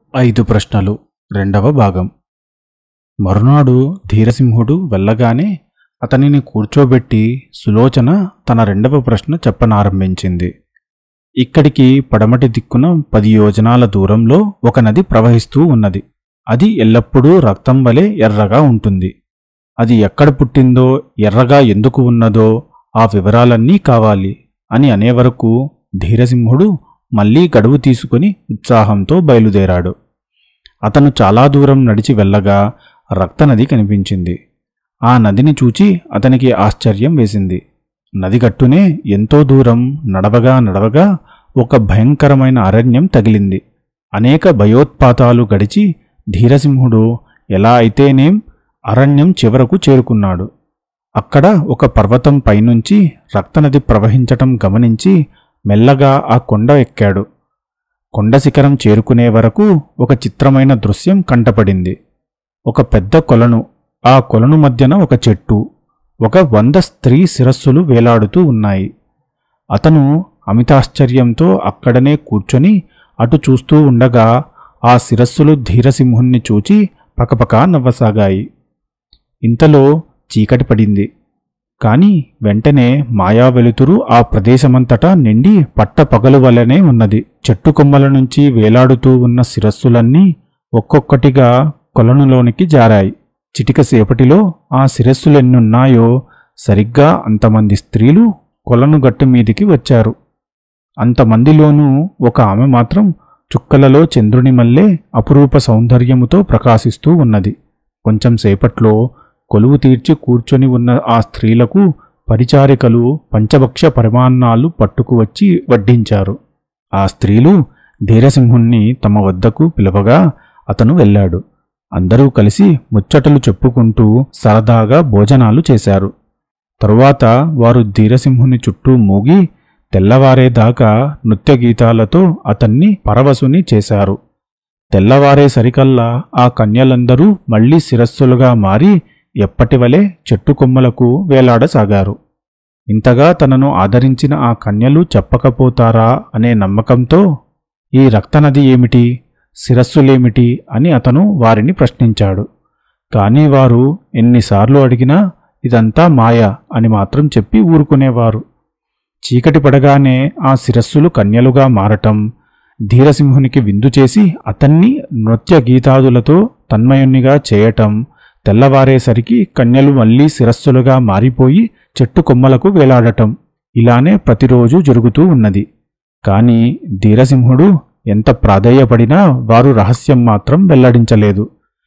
ఐదు ప్రశ్నలు రెండవ భాగం మరునాడు ధీరసింహుడు వెళ్ళగానే అతనిని కూర్చోబెట్టి సులోచన తన రెండవ ప్రశ్న చెప్పనారంభించింది ఇక్కడికి పడమటి దిక్కున పది యోజనాల దూరంలో ఒక నది ప్రవహిస్తూ ఉన్నది అది ఎల్లప్పుడూ రక్తం వలె ఎర్రగా ఉంటుంది అది ఎక్కడ పుట్టిందో ఎర్రగా ఎందుకు ఉన్నదో ఆ వివరాలన్నీ కావాలి అని అనేవరకు ధీరసింహుడు మళ్ళీ గడువు తీసుకుని ఉత్సాహంతో బయలుదేరాడు అతను చాలా దూరం నడిచి వెళ్ళగా రక్తనది కనిపించింది ఆ నదిని చూచి అతనికి ఆశ్చర్యం వేసింది నది గట్టునే ఎంతో దూరం నడవగా నడవగా ఒక భయంకరమైన అరణ్యం తగిలింది అనేక భయోత్పాతాలు గడిచి ధీరసింహుడు ఎలా అయితేనేం అరణ్యం చివరకు చేరుకున్నాడు అక్కడ ఒక పర్వతం పైనుంచి రక్తనది ప్రవహించటం గమనించి మెల్లగా ఆ కొండ ఎక్కాడు కొండ శిఖరం చేరుకునే వరకు ఒక చిత్రమైన దృశ్యం కంటపడింది ఒక పెద్ద కొలను ఆ కొలను మధ్యన ఒక చెట్టు ఒక వంద స్త్రీ శిరస్సులు వేలాడుతూ ఉన్నాయి అతను అమితాశ్చర్యంతో అక్కడనే కూర్చొని అటు చూస్తూ ఉండగా ఆ శిరస్సులు ధీరసింహుణ్ణి చూచి పకపకా నవ్వసాగాయి ఇంతలో చీకటి పడింది కాని వెంటనే మాయా వెలుతురు ఆ ప్రదేశమంతటా నిండి పట్టపగలు వలనే ఉన్నది చెట్టు కొమ్మల నుంచి వేలాడుతూ ఉన్న శిరస్సులన్నీ ఒక్కొక్కటిగా కొలనులోనికి జారాయి చిటిక సేపటిలో ఆ శిరస్సులెన్నున్నాయో సరిగ్గా అంతమంది స్త్రీలు కొలను గట్టు మీదికి వచ్చారు అంతమందిలోనూ ఒక ఆమె మాత్రం చుక్కలలో చంద్రుని మల్లే అపురూప సౌందర్యముతో ప్రకాశిస్తూ ఉన్నది కొంచెం సేపట్లో కొలువు తీర్చి కూర్చొని ఉన్న ఆ స్త్రీలకు పరిచారికలు పంచభక్ష పరిమాణాలు పట్టుకువచ్చి వడ్డించారు ఆ స్త్రీలు ధీరసింహుణ్ణి తమ వద్దకు పిలవగా అతను వెళ్ళాడు అందరూ కలిసి ముచ్చటలు చెప్పుకుంటూ సరదాగా భోజనాలు చేశారు తరువాత వారు ధీరసింహుని చుట్టూ మూగి తెల్లవారేదాకా నృత్య గీతాలతో అతన్ని పరవశుని చేశారు తెల్లవారేసరికల్లా ఆ కన్యలందరూ మళ్లీ శిరస్సులుగా మారి ఎప్పటివలే చెట్టు కొమ్మలకు వేలాడసాగారు ఇంతగా తనను ఆదరించిన ఆ కన్యలు చెప్పకపోతారా అనే నమ్మకంతో ఈ రక్తనది ఏమిటి శిరస్సులేమిటి అని అతను వారిని ప్రశ్నించాడు కానీ వారు ఎన్నిసార్లు అడిగినా ఇదంతా మాయ అని మాత్రం చెప్పి ఊరుకునేవారు చీకటి పడగానే ఆ శిరస్సులు కన్యలుగా మారటం ధీరసింహునికి విందు చేసి అతన్ని నృత్య గీతాదులతో తన్మయునిగా చేయటం తెల్లవారేసరికి కన్యలు మళ్లీ శిరస్సులుగా మారిపోయి చెట్టు కొమ్మలకు వేలాడటం ఇలానే ప్రతిరోజు జరుగుతూ ఉన్నది కాని ధీరసింహుడు ఎంత ప్రాధేయపడినా వారు రహస్యం మాత్రం వెల్లడించలేదు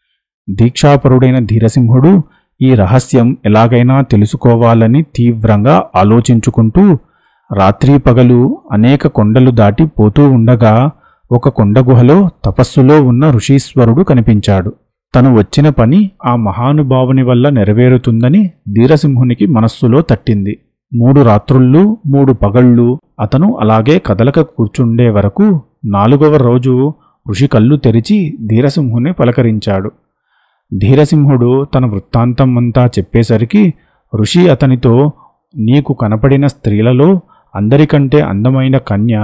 దీక్షాపరుడైన ధీరసింహుడు ఈ రహస్యం ఎలాగైనా తెలుసుకోవాలని తీవ్రంగా ఆలోచించుకుంటూ రాత్రి పగలు అనేక కొండలు దాటి పోతూ ఉండగా ఒక కొండ గుహలో తపస్సులో ఉన్న ఋషీశ్వరుడు కనిపించాడు తను వచ్చిన పని ఆ మహానుభావుని వల్ల నెరవేరుతుందని ధీరసింహునికి మనస్సులో తట్టింది మూడు రాత్రుళ్ళు మూడు పగళ్ళు అతను అలాగే కదలక కూర్చుండే వరకు నాలుగవ రోజు ఋషి కళ్ళు తెరిచి ధీరసింహుని పలకరించాడు ధీరసింహుడు తన వృత్తాంతం అంతా చెప్పేసరికి ఋషి అతనితో నీకు కనపడిన స్త్రీలలో అందరికంటే అందమైన కన్య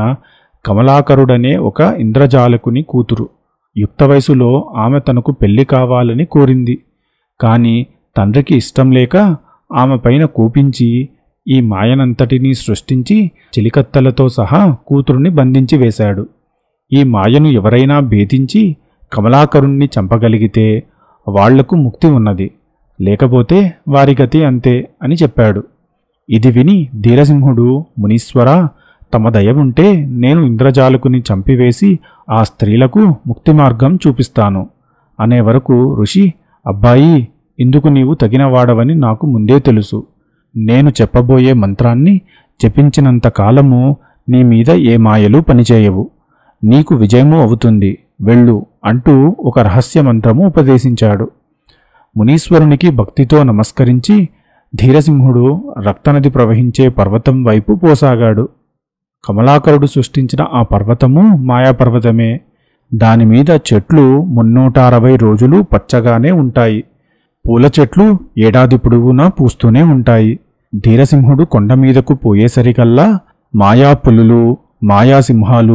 కమలాకరుడనే ఒక ఇంద్రజాలకుని కూతురు యుక్త వయసులో ఆమె తనకు పెళ్లి కావాలని కోరింది కాని తండ్రికి ఇష్టం లేక ఆమె పైన కోపించి ఈ మాయనంతటినీ సృష్టించి చిలికత్తలతో సహా కూతురుని బంధించి వేశాడు ఈ మాయను ఎవరైనా భేదించి కమలాకరుణ్ణి చంపగలిగితే వాళ్లకు ముక్తి ఉన్నది లేకపోతే వారి గతి అంతే అని చెప్పాడు ఇది విని ధీరసింహుడు మునీశ్వర తమ దయ ఉంటే నేను ఇంద్రజాలకుని చంపివేసి ఆ స్త్రీలకు ముక్తి మార్గం చూపిస్తాను అనే వరకు ఋషి అబ్బాయి ఇందుకు నీవు తగినవాడవని నాకు ముందే తెలుసు నేను చెప్పబోయే మంత్రాన్ని జపించినంత కాలము నీ మీద ఏ మాయలు పనిచేయవు నీకు విజయము అవుతుంది వెళ్ళు అంటూ ఒక రహస్య మంత్రము ఉపదేశించాడు మునీశ్వరునికి భక్తితో నమస్కరించి ధీరసింహుడు రక్తనది ప్రవహించే పర్వతం వైపు పోసాగాడు కమలాకరుడు సృష్టించిన ఆ పర్వతము మాయాపర్వతమే దానిమీద చెట్లు మున్నూట అరవై రోజులు పచ్చగానే ఉంటాయి పూల చెట్లు ఏడాది పొడవునా పూస్తూనే ఉంటాయి ధీరసింహుడు కొండ మీదకు పోయేసరికల్లా మాయా పులులు మాయాసింహాలు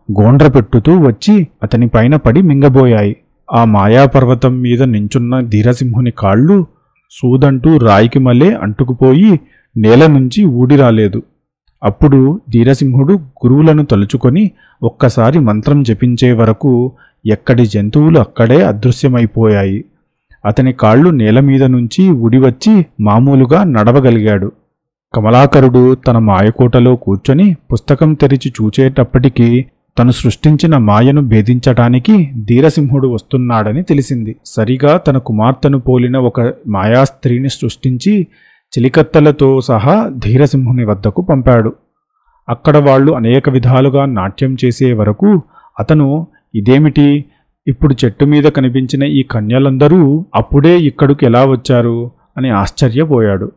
గోండ్ర పెట్టుతూ వచ్చి అతని పైన పడి మింగబోయాయి ఆ మాయాపర్వతం మీద నించున్న ధీరసింహుని కాళ్ళు సూదంటూ రాయికి మలే అంటుకుపోయి నేల నుంచి ఊడి రాలేదు అప్పుడు ధీరసింహుడు గురువులను తలుచుకొని ఒక్కసారి మంత్రం జపించే వరకు ఎక్కడి జంతువులు అక్కడే అదృశ్యమైపోయాయి అతని కాళ్ళు నేల మీద నుంచి ఉడివచ్చి మామూలుగా నడవగలిగాడు కమలాకరుడు తన మాయకోటలో కూర్చొని పుస్తకం తెరిచి చూచేటప్పటికీ తను సృష్టించిన మాయను భేదించటానికి ధీరసింహుడు వస్తున్నాడని తెలిసింది సరిగా తన కుమార్తెను పోలిన ఒక మాయా స్త్రీని సృష్టించి చిలికత్తలతో సహా ధీరసింహుని వద్దకు పంపాడు అక్కడ వాళ్ళు అనేక విధాలుగా నాట్యం చేసే వరకు అతను ఇదేమిటి ఇప్పుడు చెట్టు మీద కనిపించిన ఈ కన్యలందరూ అప్పుడే ఇక్కడికి ఎలా వచ్చారు అని ఆశ్చర్యపోయాడు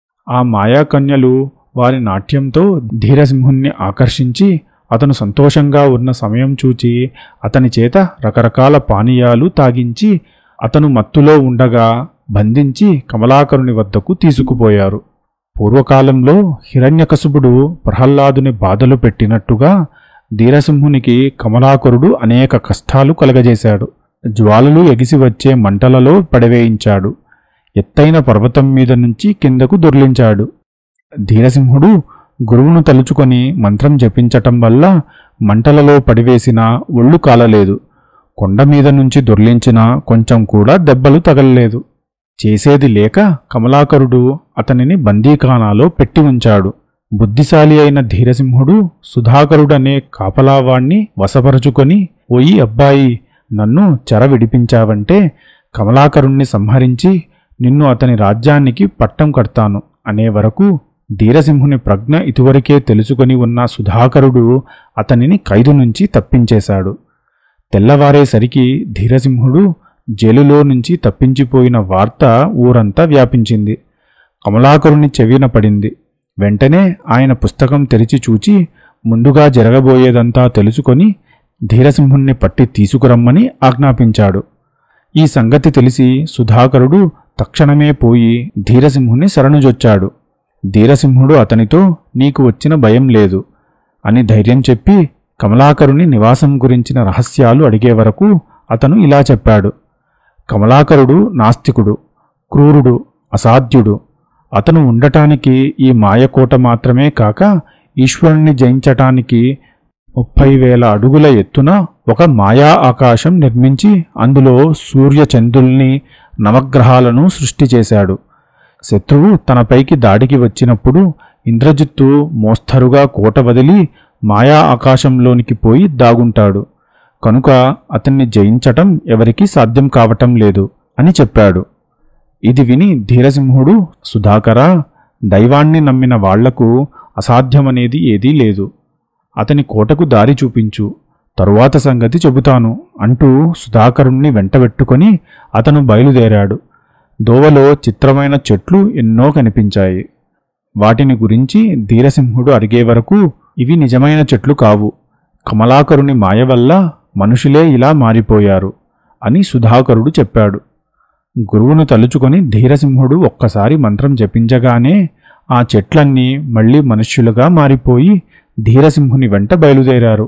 ఆ మాయా కన్యలు వారి నాట్యంతో ధీరసింహుణ్ణి ఆకర్షించి అతను సంతోషంగా ఉన్న సమయం చూచి అతని చేత రకరకాల పానీయాలు తాగించి అతను మత్తులో ఉండగా బంధించి కమలాకరుని వద్దకు తీసుకుపోయారు పూర్వకాలంలో హిరణ్యకశుపుడు ప్రహ్లాదుని బాధలు పెట్టినట్టుగా ధీరసింహునికి కమలాకరుడు అనేక కష్టాలు కలగజేశాడు జ్వాలలు ఎగిసి వచ్చే మంటలలో పడవేయించాడు ఎత్తైన పర్వతం మీద నుంచి కిందకు దొర్లించాడు ధీరసింహుడు గురువును తలుచుకొని మంత్రం జపించటం వల్ల మంటలలో పడివేసిన ఒళ్ళు కాలలేదు కొండ మీద నుంచి దొర్లించినా కొంచెం కూడా దెబ్బలు తగలలేదు చేసేది లేక కమలాకరుడు అతనిని బందీఖానాలో పెట్టి ఉంచాడు బుద్ధిశాలి అయిన ధీరసింహుడు సుధాకరుడనే కాపలావాణ్ణి వశపరుచుకొని ఓయి అబ్బాయి నన్ను చెర విడిపించావంటే కమలాకరుణ్ణి సంహరించి నిన్ను అతని రాజ్యానికి పట్టం కడతాను అనే వరకు ధీరసింహుని ప్రజ్ఞ ఇదివరకే తెలుసుకొని ఉన్న సుధాకరుడు అతనిని ఖైదు నుంచి తప్పించేశాడు తెల్లవారేసరికి ధీరసింహుడు జైలులో నుంచి తప్పించిపోయిన వార్త ఊరంతా వ్యాపించింది కమలాకరుని చెవిన పడింది వెంటనే ఆయన పుస్తకం తెరిచి చూచి ముందుగా జరగబోయేదంతా తెలుసుకొని ధీరసింహుణ్ణి పట్టి తీసుకురమ్మని ఆజ్ఞాపించాడు ఈ సంగతి తెలిసి సుధాకరుడు తక్షణమే పోయి ధీరసింహుని శరణుజొచ్చాడు ధీరసింహుడు అతనితో నీకు వచ్చిన భయం లేదు అని ధైర్యం చెప్పి కమలాకరుని నివాసం గురించిన రహస్యాలు అడిగే వరకు అతను ఇలా చెప్పాడు కమలాకరుడు నాస్తికుడు క్రూరుడు అసాధ్యుడు అతను ఉండటానికి ఈ మాయకోట మాత్రమే కాక ఈశ్వరుణ్ణి జయించటానికి ముప్పై వేల అడుగుల ఎత్తున ఒక మాయా ఆకాశం నిర్మించి అందులో సూర్య చంద్రుల్ని నవగ్రహాలను సృష్టి చేశాడు శత్రువు తనపైకి దాడికి వచ్చినప్పుడు ఇంద్రజిత్తు మోస్తరుగా కోట వదిలి మాయా ఆకాశంలోనికి పోయి దాగుంటాడు కనుక అతన్ని జయించటం ఎవరికీ సాధ్యం కావటం లేదు అని చెప్పాడు ఇది విని ధీరసింహుడు సుధాకర దైవాన్ని నమ్మిన వాళ్లకు అసాధ్యమనేది ఏదీ లేదు అతని కోటకు దారి చూపించు తరువాత సంగతి చెబుతాను అంటూ సుధాకరుణ్ణి వెంటబెట్టుకొని అతను బయలుదేరాడు దోవలో చిత్రమైన చెట్లు ఎన్నో కనిపించాయి వాటిని గురించి ధీరసింహుడు అడిగే వరకు ఇవి నిజమైన చెట్లు కావు కమలాకరుని మాయ వల్ల మనుషులే ఇలా మారిపోయారు అని సుధాకరుడు చెప్పాడు గురువును తలుచుకొని ధీరసింహుడు ఒక్కసారి మంత్రం జపించగానే ఆ చెట్లన్నీ మళ్ళీ మనుష్యులుగా మారిపోయి ధీరసింహుని వెంట బయలుదేరారు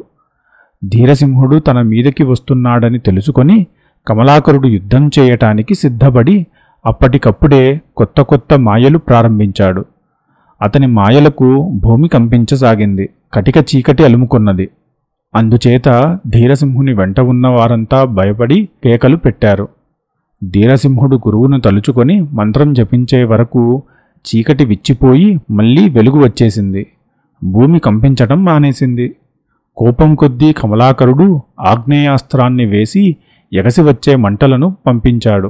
ధీరసింహుడు తన మీదకి వస్తున్నాడని తెలుసుకొని కమలాకరుడు యుద్ధం చేయటానికి సిద్ధపడి అప్పటికప్పుడే కొత్త కొత్త మాయలు ప్రారంభించాడు అతని మాయలకు భూమి కంపించసాగింది కటిక చీకటి అలుముకున్నది అందుచేత ధీరసింహుని వెంట ఉన్న వారంతా భయపడి కేకలు పెట్టారు ధీరసింహుడు గురువును తలుచుకొని మంత్రం జపించే వరకు చీకటి విచ్చిపోయి మళ్ళీ వెలుగు వచ్చేసింది భూమి కంపించటం మానేసింది కోపం కొద్దీ కమలాకరుడు ఆగ్నేయాస్త్రాన్ని వేసి ఎగసి వచ్చే మంటలను పంపించాడు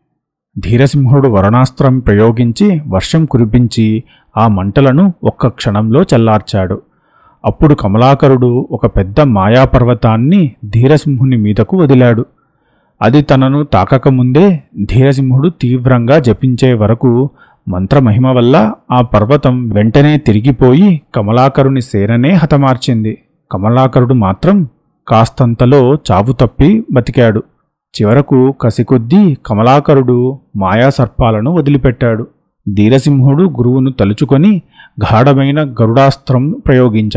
ధీరసింహుడు వరుణాస్త్రం ప్రయోగించి వర్షం కురిపించి ఆ మంటలను ఒక్క క్షణంలో చల్లార్చాడు అప్పుడు కమలాకరుడు ఒక పెద్ద మాయాపర్వతాన్ని ధీరసింహుని మీదకు వదిలాడు అది తనను తాకకముందే ధీరసింహుడు తీవ్రంగా జపించే వరకు మంత్రమహిమ వల్ల ఆ పర్వతం వెంటనే తిరిగిపోయి కమలాకరుని సేననే హతమార్చింది కమలాకరుడు మాత్రం కాస్తంతలో చావు తప్పి బతికాడు చివరకు కసికొద్దీ కమలాకరుడు మాయాసర్పాలను వదిలిపెట్టాడు ధీరసింహుడు గురువును తలుచుకొని గాఢమైన గరుడాస్త్రం ప్రయోగించాడు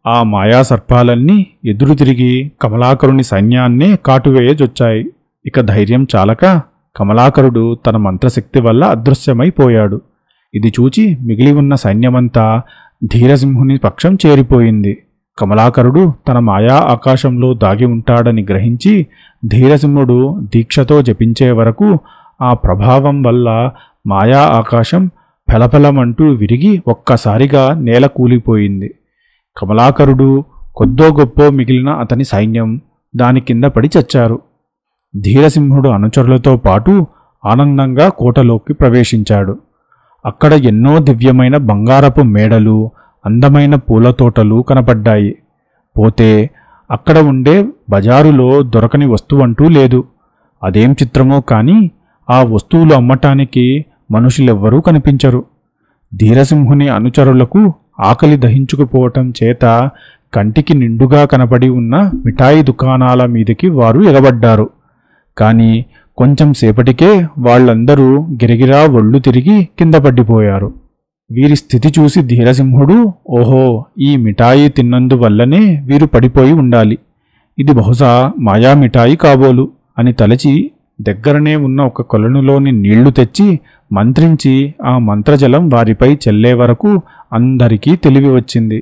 ఆ మాయా సర్పాలన్నీ ఎదురు తిరిగి కమలాకరుని సైన్యాన్నే కాటువేయజొచ్చాయి ఇక ధైర్యం చాలక కమలాకరుడు తన మంత్రశక్తి వల్ల అదృశ్యమైపోయాడు ఇది చూచి మిగిలి ఉన్న సైన్యమంతా ధీరసింహుని పక్షం చేరిపోయింది కమలాకరుడు తన మాయా ఆకాశంలో దాగి ఉంటాడని గ్రహించి ధీరసింహుడు దీక్షతో జపించే వరకు ఆ ప్రభావం వల్ల మాయా ఆకాశం ఫలఫలమంటూ విరిగి ఒక్కసారిగా నేల కూలిపోయింది కమలాకరుడు కొద్దో గొప్పో మిగిలిన అతని సైన్యం దాని కింద పడి చచ్చారు ధీరసింహుడు అనుచరులతో పాటు ఆనందంగా కోటలోకి ప్రవేశించాడు అక్కడ ఎన్నో దివ్యమైన బంగారపు మేడలు అందమైన పూల తోటలు కనపడ్డాయి పోతే అక్కడ ఉండే బజారులో దొరకని వస్తువంటూ లేదు అదేం చిత్రమో కాని ఆ వస్తువులు అమ్మటానికి మనుషులెవ్వరూ కనిపించరు ధీరసింహుని అనుచరులకు ఆకలి దహించుకుపోవటం చేత కంటికి నిండుగా కనపడి ఉన్న మిఠాయి దుకాణాల మీదకి వారు ఎగబడ్డారు కానీ కొంచెం సేపటికే వాళ్ళందరూ గిరగిరా ఒళ్ళు తిరిగి కింద పడిపోయారు వీరి స్థితి చూసి ధీరసింహుడు ఓహో ఈ మిఠాయి తిన్నందువల్లనే వీరు పడిపోయి ఉండాలి ఇది బహుశా మాయా మిఠాయి కాబోలు అని తలచి దగ్గరనే ఉన్న ఒక కొలనులోని నీళ్లు తెచ్చి మంత్రించి ఆ మంత్రజలం వారిపై చెల్లే వరకు అందరికీ తెలివి వచ్చింది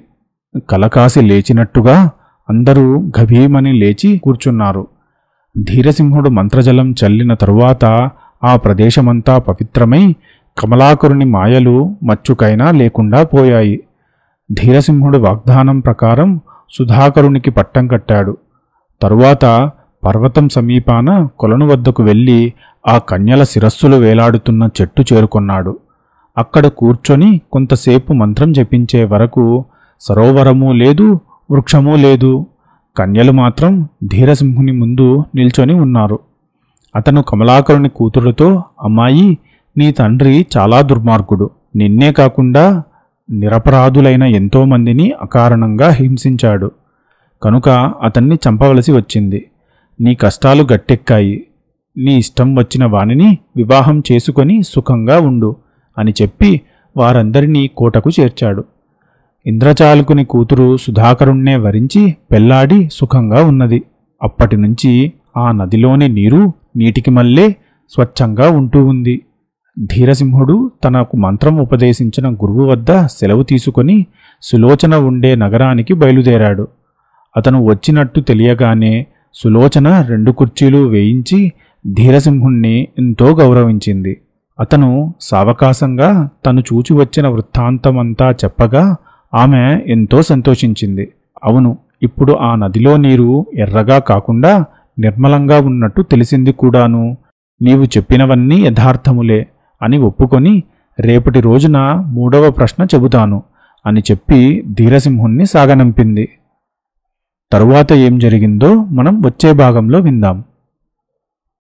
కలకాసి లేచినట్టుగా అందరూ గభీమని లేచి కూర్చున్నారు ధీరసింహుడు మంత్రజలం చల్లిన తరువాత ఆ ప్రదేశమంతా పవిత్రమై కమలాకరుని మాయలు మచ్చుకైనా లేకుండా పోయాయి ధీరసింహుడు వాగ్దానం ప్రకారం సుధాకరునికి పట్టం కట్టాడు తరువాత పర్వతం సమీపాన కొలను వద్దకు వెళ్ళి ఆ కన్యల శిరస్సులు వేలాడుతున్న చెట్టు చేరుకొన్నాడు అక్కడ కూర్చొని కొంతసేపు మంత్రం జపించే వరకు సరోవరమూ లేదు వృక్షమూ లేదు కన్యలు మాత్రం ధీరసింహుని ముందు నిల్చొని ఉన్నారు అతను కమలాకరుని కూతురుతో అమ్మాయి నీ తండ్రి చాలా దుర్మార్గుడు నిన్నే కాకుండా నిరపరాధులైన ఎంతోమందిని అకారణంగా హింసించాడు కనుక అతన్ని చంపవలసి వచ్చింది నీ కష్టాలు గట్టెక్కాయి నీ ఇష్టం వచ్చిన వానిని వివాహం చేసుకొని సుఖంగా ఉండు అని చెప్పి వారందరినీ కోటకు చేర్చాడు ఇంద్రచాలకుని కూతురు సుధాకరుణ్ణే వరించి పెళ్లాడి సుఖంగా ఉన్నది అప్పటి నుంచి ఆ నదిలోని నీరు నీటికి మళ్ళే స్వచ్ఛంగా ఉంటూ ఉంది ధీరసింహుడు తనకు మంత్రం ఉపదేశించిన గురువు వద్ద సెలవు తీసుకొని సులోచన ఉండే నగరానికి బయలుదేరాడు అతను వచ్చినట్టు తెలియగానే సులోచన రెండు కుర్చీలు వేయించి ధీరసింహుణ్ణి ఎంతో గౌరవించింది అతను సావకాశంగా తను చూచి వచ్చిన వృత్తాంతమంతా చెప్పగా ఆమె ఎంతో సంతోషించింది అవును ఇప్పుడు ఆ నదిలో నీరు ఎర్రగా కాకుండా నిర్మలంగా ఉన్నట్టు తెలిసింది కూడాను నీవు చెప్పినవన్నీ యథార్థములే అని ఒప్పుకొని రేపటి రోజున మూడవ ప్రశ్న చెబుతాను అని చెప్పి ధీరసింహుణ్ణి సాగనంపింది తరువాత ఏం జరిగిందో మనం వచ్చే భాగంలో విందాం